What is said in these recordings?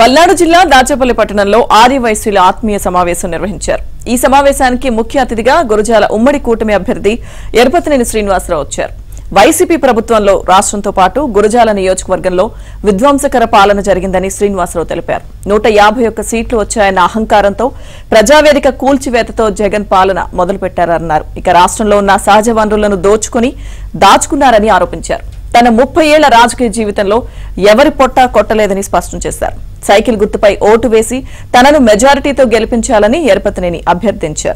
పల్నాడు జిల్లా దాచేపల్లి పట్టణంలో ఆర్యవైశ్యుల ఆత్మీయ సమావేశం నిర్వహించారు ఈ సమావేశానికి ముఖ్య అతిథిగా గురజాల ఉమ్మడి కూటమి అభ్యర్థి ఎరపతినేని శ్రీనివాసరావు వచ్చారు వైసీపీ ప్రభుత్వంలో రాష్ట్రంతో పాటు గురజాల నియోజకవర్గంలో విధ్వంసకర పాలన జరిగిందని శ్రీనివాసరావు తెలిపారు నూట యాభై ఒక్క సీట్లు వచ్చాయన్న అహంకారంతో ప్రజావేదిక కూల్చివేతతో జగన్ పాలన మొదలుపెట్టారన్నారు ఇక రాష్ట్రంలో ఉన్న సహజ వనరులను దోచుకుని దాచుకున్నారని ఆరోపించారు తన ముప్పై ఏళ్ల రాజకీయ జీవితంలో ఎవరి పొట్టా కొట్టలేదని స్పష్టం చేశారు సైకిల్ గుర్తుపై ఓటు వేసి తనను మెజారిటీతో గెలిపించాలని ఎరపతినేని అభ్యర్థించారు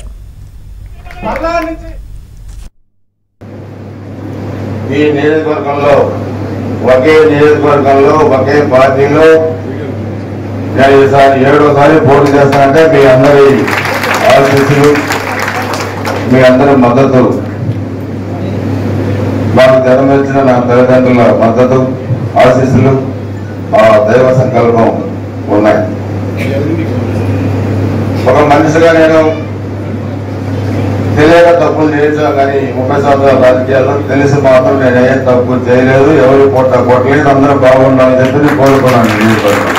ఈ నియోజకవర్గంలో ఒకే నియోజకవర్గంలో ఒకే పార్టీలో నేను ఈసారి ఏడోసారి పోటీ చేస్తానంటే మీ అందరి ఆశీస్సులు మీ అందరి మద్దతు మాకు జన్మించిన నా తల్లిదండ్రుల మద్దతు ఆశీస్సులు ఆ దైవ సంకల్పం ఉన్నాయి ఒక మనిషిగా నేను తెలియక తప్పులు చేయించాం కానీ ముప్పై సంవత్సరాల రాజకీయాల్లో తెలిసి మాత్రం నేను ఏ తప్పు చేయలేదు ఎవరు పొట్ట కొట్టలేదు అందరూ బాగుండాలని చెప్పి నేను కోరుకున్నాను ఈ నియోజకవర్గంలో.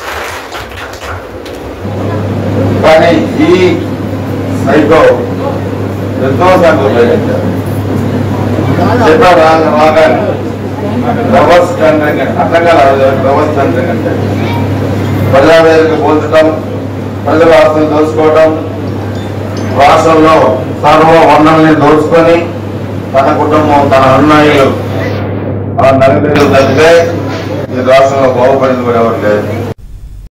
కానీ ఈ సైకో విధ్వంసాన్ని ఉపయోగించారు చెప్పారు రాగా రాగానే రవర్స్ టెండరింగ్ అంటే అర్థం కాదు రవర్స్ టెండరింగ్ అంటే ప్రజావేదిక పోల్చడం ప్రజల ఆస్తులు దోచుకోవడం రాష్ట్రంలో సర్వ వనరుల్ని దోచుకొని తన కుటుంబం తన అన్నయ్యలు ఆ నలుగురు తప్పితే ఈ రాష్ట్రంలో బాగుపడింది కూడా ఎవరు లేదు